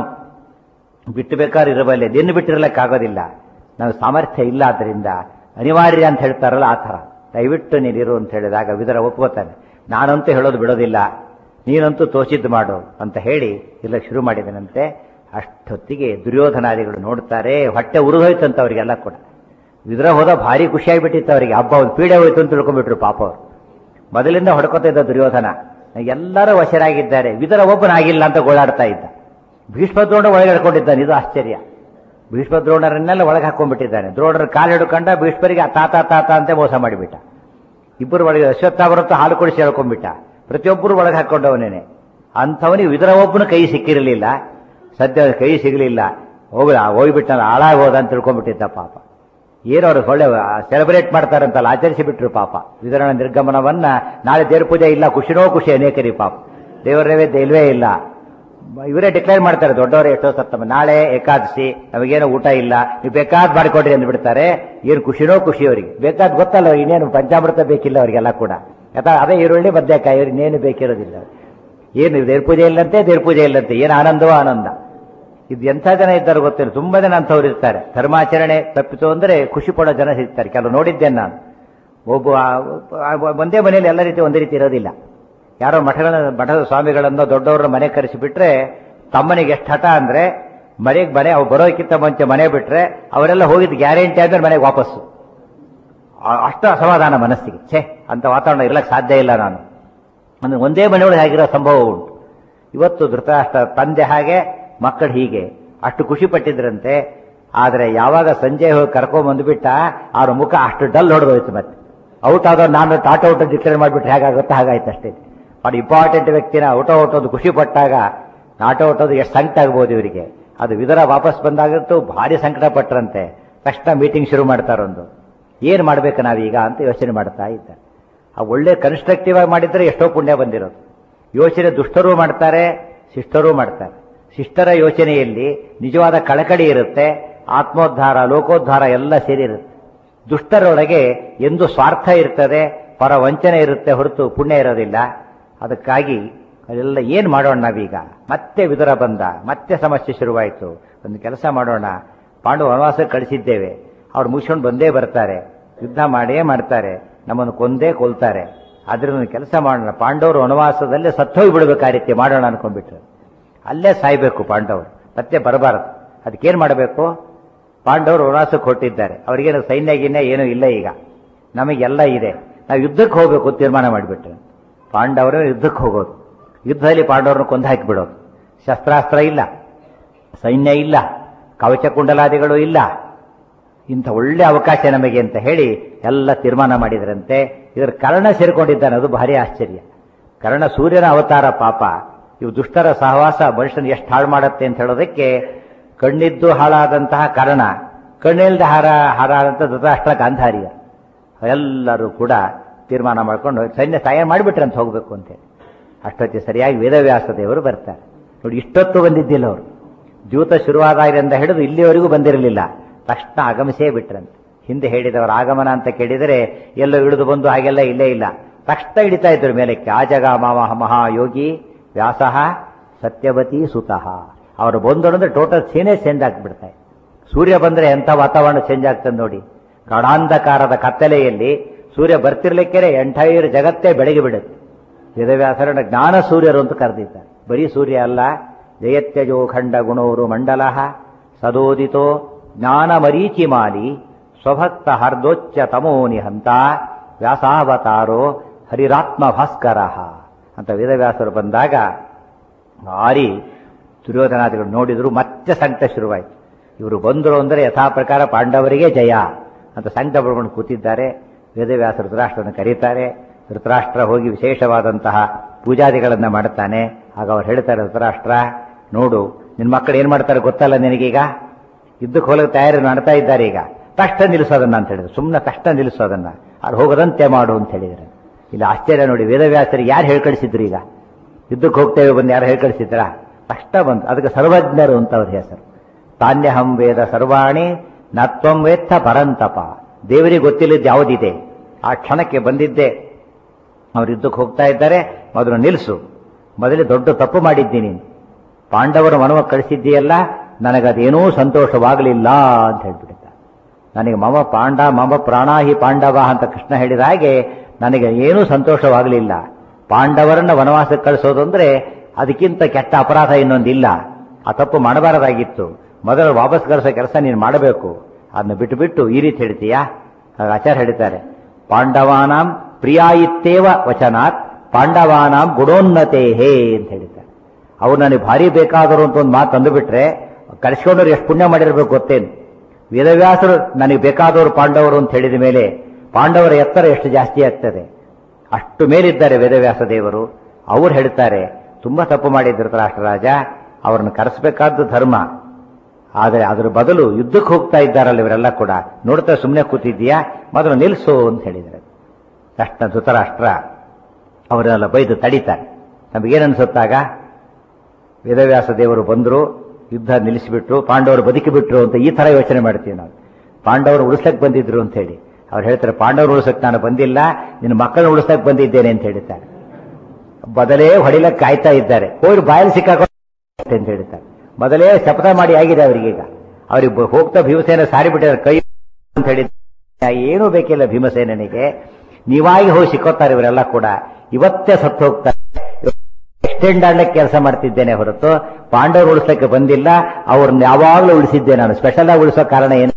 A: ಬಿಟ್ಟು ಬೇಕಾದ್ರೆ ಇರಬಲ್ಲೆ ನಿನ್ನ ಬಿಟ್ಟಿರಲಿಕ್ಕಾಗೋದಿಲ್ಲ ನನ್ನ ಸಾಮರ್ಥ್ಯ ಇಲ್ಲ ಆದ್ದರಿಂದ ಅನಿವಾರ್ಯ ಅಂತ ಹೇಳ್ತಾರಲ್ಲ ಆ ಥರ ದಯವಿಟ್ಟು ನೀನಿರು ಅಂತ ಹೇಳಿದಾಗ ವಿದರ ಒಪ್ಕೋತಾನೆ ನಾನಂತೂ ಹೇಳೋದು ಬಿಡೋದಿಲ್ಲ ನೀನಂತೂ ತೋಚಿದ್ದು ಮಾಡು ಅಂತ ಹೇಳಿ ಇಲ್ಲ ಶುರು ಮಾಡಿದನಂತೆ ಅಷ್ಟೊತ್ತಿಗೆ ದುರ್ಯೋಧನಾದಿಗಳು ನೋಡ್ತಾರೆ ಹೊಟ್ಟೆ ಉರಿದೋಯ್ತಂತ ಅವರಿಗೆಲ್ಲ ಕೂಡ ವಿದುರ ಹೋದ ಭಾರಿ ಖುಷಿಯಾಗಿಬಿಟ್ಟಿತ್ತು ಅವರಿಗೆ ಹಬ್ಬ ಒಂದು ಪೀಡೆ ಹೋಯ್ತು ಅಂತ ತಿಳ್ಕೊಂಡ್ಬಿಟ್ರು ಪಾಪ ಅವರು ಮೊದಲಿಂದ ಹೊಡ್ಕೋತಾ ಇದ್ದ ದುರ್ಯೋಧನ ಎಲ್ಲರೂ ವಶರಾಗಿದ್ದಾರೆ ವಿದುರ ಒಬ್ಬನಾಗಿಲ್ಲ ಅಂತ ಗೋಳಾಡ್ತಾ ಇದ್ದ ಭೀಷ್ಮ ದ್ರೋಣ ಒಳಗೆ ಹಿಡ್ಕೊಂಡಿದ್ದಾನೆ ಇದು ಆಶ್ಚರ್ಯ ಭೀಷ್ಮ ದ್ರೋಣರನ್ನೆಲ್ಲ ಒಳಗೆ ಹಾಕೊಂಡ್ಬಿಟ್ಟಿದ್ದಾನೆ ದ್ರೋಣರ ಕಾಲು ಹಿಡ್ಕೊಂಡ ಭೀಷ್ಮರಿಗೆ ಆ ತಾತ ತಾತ ಅಂತ ಮೋಸ ಮಾಡಿಬಿಟ್ಟ ಇಬ್ಬರು ಒಳಗೆ ಅಶ್ವತ್ಥಾವರತ್ತು ಹಾಲು ಕೊಡಿಸಿ ಹೇಳ್ಕೊಂಡ್ಬಿಟ್ಟ ಪ್ರತಿಯೊಬ್ಬರು ಒಳಗೆ ಹಾಕೊಂಡವನೇನೆ ಅಂಥವನಿಗೆ ವಿದುರ ಒಬ್ಬನ ಕೈ ಸಿಕ್ಕಿರಲಿಲ್ಲ ಸದ್ಯ ಕೈ ಸಿಗಲಿಲ್ಲ ಹೋಗ್ಲ ಹೋಗ್ಬಿಟ್ಟ ಹಾಳಾಗಿ ಹೋದ ಅಂತ ತಿಳ್ಕೊಂಡ್ಬಿಟ್ಟಿದ್ದ ಪಾಪ ಏನು ಅವರು ಒಳ್ಳೆ ಸೆಲೆಬ್ರೇಟ್ ಮಾಡ್ತಾರಂತಲ್ಲ ಆಚರಿಸಿ ಬಿಟ್ರು ಪಾಪ ವಿತರಣಾ ನಿರ್ಗಮನವನ್ನ ನಾಳೆ ದೇವ್ರ ಪೂಜೆ ಇಲ್ಲ ಖುಷಿನೋ ಖುಷಿ ಅನೇಕರಿ ಪಾಪ ದೇವರ ನೈವೇದ್ಯ ಇಲ್ವೇ ಇಲ್ಲ ಇವರೇ ಡಿಕ್ಲೇರ್ ಮಾಡ್ತಾರೆ ದೊಡ್ಡವರೇ ಎಷ್ಟೋ ಸತ್ತಮ್ಮ ನಾಳೆ ಏಕಾದಶಿ ನಮಗೇನೋ ಊಟ ಇಲ್ಲ ನೀವು ಬೇಕಾದ್ ಮಾಡಿಕೊಡ್ರಿ ಅಂತ ಬಿಡ್ತಾರೆ ಏನು ಖುಷಿನೋ ಖುಷಿ ಅವರಿಗೆ ಬೇಕಾದ್ ಗೊತ್ತಲ್ಲ ಇನ್ನೇನು ಪಂಚಾಮೃತ ಬೇಕಿಲ್ಲ ಅವರಿಗೆಲ್ಲ ಕೂಡ ಯಾಕಂದ್ರೆ ಅದೇ ಈರುಳ್ಳಿ ಬದನೆಕಾಯಿ ಅವ್ರಿಗೆ ಇನ್ನೇನು ಬೇಕಿರೋದಿಲ್ಲ ಏನು ದೇವ್ರ ಪೂಜೆ ಇಲ್ಲಂತೆ ದೇವ್ರ ಪೂಜೆ ಇಲ್ಲಂತೆ ಏನು ಆನಂದವೋ ಆನಂದ ಇದು ಎಂಥ ಜನ ಇದ್ದಾರೆ ಗೊತ್ತಿಲ್ಲ ತುಂಬಾ ಜನ ಅಂಥವ್ರು ಇರ್ತಾರೆ ಧರ್ಮಾಚರಣೆ ತಪ್ಪಿತು ಅಂದ್ರೆ ಖುಷಿ ಪಡೋ ಜನ ಸಿಗ್ತಾರೆ ಕೆಲವು ನೋಡಿದ್ದೇನೆ ನಾನು ಒಬ್ಬ ಆ- ಒಂದೇ ಮನೆಯಲ್ಲಿ ಎಲ್ಲ ರೀತಿ ಒಂದೇ ರೀತಿ ಇರೋದಿಲ್ಲ ಯಾರೋ ಮಠಗಳ ಮಠದ ಸ್ವಾಮಿಗಳನ್ನ ದೊಡ್ಡವ್ರ ಮನೆ ಕರೆಸಿಬಿಟ್ರೆ ತಮ್ಮನಿಗೆ ಎಷ್ಟು ಹಠ ಅಂದ್ರೆ ಮನೆಗೆ ಮನೆ ಅವ್ರು ಬರೋಕ್ಕಿಂತ ಮುಂಚೆ ಮನೆ ಬಿಟ್ರೆ ಅವರೆಲ್ಲ ಹೋಗಿದ್ದು ಗ್ಯಾರಂಟಿ ಆದ್ಮೇಲೆ ಮನೆಗೆ ವಾಪಸ್ಸು ಆ- ಅಷ್ಟು ಅಸಮಾಧಾನ ಮನಸ್ಸಿಗೆ ಛೇ ಅಂತ ವಾತಾವರಣ ಇರ್ಲಕ್ಕೆ ಸಾಧ್ಯ ಇಲ್ಲ ನಾನು ಅಂದ್ರೆ ಒಂದೇ ಮನೆಯೊಳಗೆ ಆಗಿರೋ ಸಂಭವ ಉಂಟು ಇವತ್ತು ಧೃತರಾಷ್ಟ್ರ ತಂದೆ ಹಾಗೆ ಮಕ್ಕಳು ಹೀಗೆ ಅಷ್ಟು ಖುಷಿ ಪಟ್ಟಿದ್ರಂತೆ ಆದರೆ ಯಾವಾಗ ಸಂಜೆ ಹೋಗಿ ಕರ್ಕೊಂಡ್ ಬಂದ್ಬಿಟ್ಟ ಅವ್ರ ಮುಖ ಅಷ್ಟು ಡಲ್ ಹೊಡೆದೋಯ್ತು ಮತ್ತೆ ಔಟ್ ಆದವ್ರು ನಾನು ಟಾಟ ಔಟ್ ಡಿಕ್ಲೇರ್ ಮಾಡಿಬಿಟ್ರೆ ಹೇಗಾಗುತ್ತೋ ಹಾಗಾಯ್ತು ಅಷ್ಟೇ ಬಟ್ ಇಂಪಾರ್ಟೆಂಟ್ ವ್ಯಕ್ತಿನ ಔಟ ಔಟೋದು ಖುಷಿ ಪಟ್ಟಾಗ ನಾಟ ಔಟೋದು ಎಷ್ಟು ಸಂಕಟ ಆಗ್ಬೋದು ಇವರಿಗೆ ಅದು ವಿದರ ವಾಪಸ್ ಬಂದಾಗಂತೂ ಭಾರಿ ಸಂಕಟ ಪಟ್ರಂತೆ ತಕ್ಷಣ ಮೀಟಿಂಗ್ ಶುರು ಮಾಡ್ತಾರೊಂದು ಏನು ಮಾಡ್ಬೇಕು ನಾವೀಗ ಅಂತ ಯೋಚನೆ ಮಾಡ್ತಾ ಇದ್ದ ಆ ಒಳ್ಳೆ ಕನ್ಸ್ಟ್ರಕ್ಟಿವ್ ಆಗಿ ಮಾಡಿದ್ರೆ ಎಷ್ಟೋ ಪುಣ್ಯ ಬಂದಿರೋದು ಯೋಚನೆ ದುಷ್ಟರೂ ಮಾಡ್ತಾರೆ ಶಿಷ್ಟರೂ ಮಾಡ್ತಾರೆ ಶಿಷ್ಟರ ಯೋಚನೆಯಲ್ಲಿ ನಿಜವಾದ ಕಳಕಳಿ ಇರುತ್ತೆ ಆತ್ಮೋದ್ಧಾರ ಲೋಕೋದ್ಧಾರ ಎಲ್ಲ ಸೇರಿರುತ್ತೆ ದುಷ್ಟರೊಳಗೆ ಎಂದು ಸ್ವಾರ್ಥ ಇರ್ತದೆ ಪರ ವಂಚನೆ ಇರುತ್ತೆ ಹೊರತು ಪುಣ್ಯ ಇರೋದಿಲ್ಲ ಅದಕ್ಕಾಗಿ ಅದೆಲ್ಲ ಏನು ಮಾಡೋಣ ನಾವೀಗ ಮತ್ತೆ ವಿದುರ ಬಂದ ಮತ್ತೆ ಸಮಸ್ಯೆ ಶುರುವಾಯಿತು ಒಂದು ಕೆಲಸ ಮಾಡೋಣ ಪಾಂಡು ವನವಾಸಕ್ಕೆ ಕಳಿಸಿದ್ದೇವೆ ಅವ್ರು ಮುಗಿಸ್ಕೊಂಡು ಬಂದೇ ಬರ್ತಾರೆ ಯುದ್ಧ ಮಾಡೇ ಮಾಡ್ತಾರೆ ನಮ್ಮನ್ನು ಕೊಂದೇ ಕೊಲ್ತಾರೆ ಅದ್ರಿಂದ ಕೆಲಸ ಮಾಡೋಣ ಪಾಂಡವರು ವನವಾಸದಲ್ಲೇ ಸತ್ತೋಗಿ ಬಿಡಬೇಕು ಆ ರೀತಿ ಮಾಡೋಣ ಅನ್ಕೊಂಡ್ಬಿಟ್ರು ಅಲ್ಲೇ ಸಾಯ್ಬೇಕು ಪಾಂಡವರು ಮತ್ತೆ ಬರಬಾರದು ಅದಕ್ಕೇನು ಮಾಡಬೇಕು ಪಾಂಡವರು ವನವಾಸಕ್ಕೆ ಹೊಟ್ಟಿದ್ದಾರೆ ಅವರಿಗೇನು ಸೈನ್ಯ ಗಿನ್ಯ ಏನೂ ಇಲ್ಲ ಈಗ ನಮಗೆಲ್ಲ ಇದೆ ನಾವು ಯುದ್ಧಕ್ಕೆ ಹೋಗ್ಬೇಕು ಅಂತ ತೀರ್ಮಾನ ಮಾಡಿಬಿಟ್ರೆ ಪಾಂಡವರು ಯುದ್ಧಕ್ಕೆ ಹೋಗೋದು ಯುದ್ಧದಲ್ಲಿ ಪಾಂಡವರನ್ನು ಕೊಂದು ಹಾಕಿಬಿಡೋದು ಶಸ್ತ್ರಾಸ್ತ್ರ ಇಲ್ಲ ಸೈನ್ಯ ಇಲ್ಲ ಕವಚ ಕುಂಡಲಾದಿಗಳು ಇಲ್ಲ ಇಂಥ ಒಳ್ಳೆ ಅವಕಾಶ ನಮಗೆ ಅಂತ ಹೇಳಿ ಎಲ್ಲ ತೀರ್ಮಾನ ಮಾಡಿದ್ರಂತೆ ಇದರ ಕರ್ಣ ಸೇರ್ಕೊಂಡಿದ್ದಾನೆ ಅದು ಭಾರಿ ಆಶ್ಚರ್ಯ ಕರ್ಣ ಸೂರ್ಯನ ಅವತಾರ ಪಾಪ ಇವು ದುಷ್ಟರ ಸಹವಾಸ ಮನುಷ್ಯನ ಎಷ್ಟು ಹಾಳು ಮಾಡುತ್ತೆ ಅಂತ ಹೇಳೋದಕ್ಕೆ ಕಣ್ಣಿದ್ದು ಹಾಳಾದಂತಹ ಕರ್ಣ ಕಣ್ಣಿಲ್ದ ಹಾರ ಹಾರಾದಂಥ ಧೃತರಾಷ್ಟ್ರ ಗಾಂಧಾರಿಯ ಎಲ್ಲರೂ ಕೂಡ ತೀರ್ಮಾನ ಮಾಡ್ಕೊಂಡು ಸೈನ್ಯ ಸಹಾಯ ಮಾಡಿಬಿಟ್ರೆ ಅಂತ ಹೋಗ್ಬೇಕು ಅಂತೇಳಿ ಅಷ್ಟೊತ್ತಿಗೆ ಸರಿಯಾಗಿ ವೇದವ್ಯಾಸ ದೇವರು ಬರ್ತಾರೆ ನೋಡಿ ಇಷ್ಟೊತ್ತು ಬಂದಿದ್ದಿಲ್ಲ ಅವರು ದ್ಯೂತ ಶುರುವಾದಾಗಿಂದ ಹಿಡಿದು ಇಲ್ಲಿವರೆಗೂ ಬಂದಿರಲಿಲ್ಲ ತಕ್ಷಣ ಆಗಮಿಸೇ ಬಿಟ್ರಂತೆ ಹಿಂದೆ ಹೇಳಿದವರ ಆಗಮನ ಅಂತ ಕೇಳಿದರೆ ಎಲ್ಲೋ ಇಳಿದು ಬಂದು ಹಾಗೆಲ್ಲ ಇಲ್ಲೇ ಇಲ್ಲ ತಕ್ಷಣ ಹಿಡಿತಾ ಇದ್ರು ಮೇಲಕ್ಕೆ ಆಜಗ ಮಾಮ ಮಹಾಯೋಗಿ ವ್ಯಾಸಃ ಸತ್ಯವತಿ ಸುತಃ ಅವರು ಬಂದು ಅಂದ್ರೆ ಟೋಟಲ್ ಸೀನೇ ಚೇಂಜ್ ಆಗ್ಬಿಡ್ತಾರೆ ಸೂರ್ಯ ಬಂದ್ರೆ ಎಂಥ ವಾತಾವರಣ ಚೇಂಜ್ ಆಗ್ತದೆ ನೋಡಿ ಗಾಢಾಂಧಕಾರದ ಕತ್ತಲೆಯಲ್ಲಿ ಸೂರ್ಯ ಬರ್ತಿರ್ಲಿಕ್ಕೆ ಎಂಟೈರ್ ಜಗತ್ತೇ ಬೆಳಗಿ ಬಿಡುತ್ತೆ ವೇದವ್ಯಾಸರನ್ನ ಜ್ಞಾನ ಸೂರ್ಯರು ಅಂತ ಕರೆದಿದ್ದಾರೆ ಬರೀ ಸೂರ್ಯ ಅಲ್ಲ ಜಯತ್ಯಜೋ ಖಂಡ ಗುಣೋರು ಮಂಡಲ ಸದೋದಿತೋ ಜ್ಞಾನ ಮರೀಚಿ ಮಾಲಿ ಸ್ವಭಕ್ತ ಹರ್ದೋಚ್ಚ ತಮೋ ನಿಹಂತ ವ್ಯಾಸಾವತಾರೋ ಹರಿರಾತ್ಮ ಭಾಸ್ಕರ ಅಂತ ವೇದವ್ಯಾಸರು ಬಂದಾಗ ಭಾರಿ ದುರ್ಯೋಧನಾದಿಗಳು ನೋಡಿದ್ರು ಮತ್ತೆ ಸಂಕಟ ಶುರುವಾಯಿತು ಇವರು ಬಂದರು ಅಂದರೆ ಯಥಾ ಪ್ರಕಾರ ಪಾಂಡವರಿಗೆ ಜಯ ಅಂತ ಸಂಕಟ ಪಡ್ಕೊಂಡು ಕೂತಿದ್ದಾರೆ ವೇದವ್ಯಾಸ ಧೃತರಾಷ್ಟ್ರವನ್ನು ಕರೀತಾರೆ ಧೃತರಾಷ್ಟ್ರ ಹೋಗಿ ವಿಶೇಷವಾದಂತಹ ಪೂಜಾದಿಗಳನ್ನು ಮಾಡುತ್ತಾನೆ ಆಗ ಅವ್ರು ಹೇಳ್ತಾರೆ ಧೃತರಾಷ್ಟ್ರ ನೋಡು ನಿನ್ನ ಮಕ್ಕಳು ಏನು ಮಾಡ್ತಾರೆ ಗೊತ್ತಲ್ಲ ನಿನಗೀಗ ಯುದ್ಧಕ್ಕೆ ಹೋಗಕ್ಕೆ ತಯಾರಿ ಮಾಡ್ತಾ ಇದ್ದಾರೆ ಈಗ ತಕ್ಷಣ ನಿಲ್ಲಿಸೋದನ್ನ ಅಂತ ಹೇಳಿದ್ರು ಸುಮ್ಮನೆ ತಕ್ಷಣ ನಿಲ್ಲಿಸೋದನ್ನ ಅವ್ರು ಹೋಗದಂತೆ ಮಾಡು ಅಂತ ಹೇಳಿದ್ರೆ ಇಲ್ಲಿ ಆಶ್ಚರ್ಯ ನೋಡಿ ವೇದವ್ಯಾಸರಿಗೆ ಯಾರು ಹೇಳ್ಕಳಿಸಿದ್ರು ಈಗ ಯುದ್ಧಕ್ಕೆ ಹೋಗ್ತೇವೆ ಬಂದು ಯಾರು ಹೇಳ್ಕಳಿಸಿದ್ರ ತಕ್ಷಣ ಬಂತು ಅದಕ್ಕೆ ಸರ್ವಜ್ಞರು ಅಂತ ಅವ್ರ ಹೆಸರು ತಾನ್ಯಹಂ ವೇದ ಸರ್ವಾಣಿ ನತ್ವಂ ವೇತ್ತ ಪರಂತಪ ದೇವರಿಗೆ ಗೊತ್ತಿಲ್ಲದ್ದು ಯಾವುದಿದೆ ಆ ಕ್ಷಣಕ್ಕೆ ಬಂದಿದ್ದೆ ಅವ್ರು ಯುದ್ಧಕ್ಕೆ ಹೋಗ್ತಾ ಇದ್ದಾರೆ ಮೊದಲು ನಿಲ್ಲಿಸು ಮೊದಲೇ ದೊಡ್ಡ ತಪ್ಪು ಮಾಡಿದ್ದೀನಿ ಪಾಂಡವರು ಮನವ ಕಳಿಸಿದ್ದೀಯಲ್ಲ ನನಗದೇನೂ ಸಂತೋಷವಾಗಲಿಲ್ಲ ಅಂತ ಹೇಳ್ಬಿಡ್ತಾರೆ ನನಗೆ ಮಮ ಪಾಂಡ ಮಮ ಪ್ರಾಣಾಹಿ ಪಾಂಡವ ಅಂತ ಕೃಷ್ಣ ಹೇಳಿದ ಹಾಗೆ ನನಗೆ ಏನೂ ಸಂತೋಷವಾಗಲಿಲ್ಲ ಪಾಂಡವರನ್ನ ವನವಾಸಕ್ಕೆ ಕಳಿಸೋದು ಅಂದ್ರೆ ಅದಕ್ಕಿಂತ ಕೆಟ್ಟ ಅಪರಾಧ ಇನ್ನೊಂದಿಲ್ಲ ಆ ತಪ್ಪು ಮಾಡಬಾರದಾಗಿತ್ತು ಮೊದಲು ವಾಪಸ್ ಕಳಿಸೋ ಕೆಲಸ ನೀನು ಮಾಡಬೇಕು ಅದನ್ನ ಬಿಟ್ಟು ಬಿಟ್ಟು ಈ ರೀತಿ ಹೇಳ್ತೀಯಾ ಆಗ ಆಚಾರ್ಯ ಹೇಳ್ತಾರೆ ಪಾಂಡವಾನಾಂ ಪ್ರಿಯಾಯಿತ್ತೇವ ವಚನಾತ್ ಪಾಂಡವಾನಾಂ ಗುಣೋನ್ನತೆ ಹೇ ಅಂತ ಹೇಳಿದ್ದಾರೆ ಅವ್ರು ನನಗೆ ಭಾರಿ ಬೇಕಾದರು ಅಂತ ಒಂದು ಮಾತು ಅಂದುಬಿಟ್ರೆ ಕಳಿಸ್ಕೊಂಡವ್ರು ಎಷ್ಟು ಪುಣ್ಯ ಮಾಡಿರ್ಬೇಕು ಗೊತ್ತೇನು ವೇದವ್ಯಾಸರು ನನಗೆ ಬೇಕಾದವರು ಪಾಂಡವರು ಅಂತ ಹೇಳಿದ ಮೇಲೆ ಪಾಂಡವರ ಎತ್ತರ ಎಷ್ಟು ಜಾಸ್ತಿ ಆಗ್ತದೆ ಅಷ್ಟು ಮೇಲಿದ್ದಾರೆ ವೇದವ್ಯಾಸ ದೇವರು ಅವ್ರು ಹೇಳ್ತಾರೆ ತುಂಬಾ ತಪ್ಪು ಮಾಡಿದ್ರು ರಾಷ್ಟ್ರರಾಜ ಅವರನ್ನು ಕರೆಸಬೇಕಾದ್ದು ಧರ್ಮ ಆದರೆ ಅದರ ಬದಲು ಯುದ್ಧಕ್ಕೆ ಹೋಗ್ತಾ ಇದ್ದಾರಲ್ಲ ಇವರೆಲ್ಲ ಕೂಡ ನೋಡ್ತಾ ಸುಮ್ಮನೆ ಕೂತಿದ್ದೀಯಾ ಮೊದಲು ನಿಲ್ಲಿಸು ಅಂತ ಹೇಳಿದ್ದಾರೆ ತಕ್ಷಣ ಧೃತರಾಷ್ಟ್ರ ಅವರೆಲ್ಲ ಬೈದು ತಡೀತಾರೆ ನಮಗೇನನ್ಸುತ್ತಾಗ ವೇದವ್ಯಾಸ ದೇವರು ಬಂದರು ಯುದ್ಧ ನಿಲ್ಲಿಸಿಬಿಟ್ರು ಪಾಂಡವರು ಬದುಕಿಬಿಟ್ರು ಅಂತ ಈ ತರ ಯೋಚನೆ ಮಾಡ್ತೀವಿ ನಾವು ಪಾಂಡವರು ಉಳಿಸಕ್ ಬಂದಿದ್ರು ಅಂತ ಹೇಳಿ ಅವ್ರು ಹೇಳ್ತಾರೆ ಪಾಂಡವರು ಉಳಿಸಕ್ ನಾನು ಬಂದಿಲ್ಲ ನಿನ್ನ ಮಕ್ಕಳನ್ನ ಉಳಿಸಕ್ ಬಂದಿದ್ದೇನೆ ಅಂತ ಹೇಳ್ತಾರೆ ಬದಲೇ ಹೊಡಿಲಕ್ಕೆ ಕಾಯ್ತಾ ಇದ್ದಾರೆ ಹೋಗಿ ಬಾಯಲ್ಲಿ ಸಿಕ್ಕಾಕೊ ಅಂತ ಹೇಳ್ತಾರೆ ಮೊದಲೇ ಶಪಥ ಮಾಡಿ ಆಗಿದೆ ಅವರಿಗೀಗ ಅವ್ರಿಗೆ ಹೋಗ್ತಾ ಭೀಮಸೇನ ಸಾರಿ ಬಿಟ್ಟಿದ್ದಾರೆ ಕೈ ಅಂತ ಹೇಳಿ ಏನೂ ಬೇಕಿಲ್ಲ ಭೀಮಸೇನಿಗೆ ನೀವಾಗಿ ಹೋಗಿ ಸಿಕ್ಕೋತಾರೆ ಇವರೆಲ್ಲ ಕೂಡ ಇವತ್ತೇ ಸತ್ತು ಹೋಗ್ತಾರೆ ಎಕ್ಸ್ಟೆಂಡ್ ಆಡ್ಲಿಕ್ಕೆ ಕೆಲಸ ಮಾಡ್ತಿದ್ದೇನೆ ಹೊರತು ಪಾಂಡವರು ಉಳಿಸಲಿಕ್ಕೆ ಬಂದಿಲ್ಲ ಅವ್ರನ್ನ ಯಾವಾಗಲೂ ಉಳಿಸಿದ್ದೆ ನಾನು ಸ್ಪೆಷಲ್ ಆಗಿ ಉಳಿಸೋ ಕಾರಣ ಏನು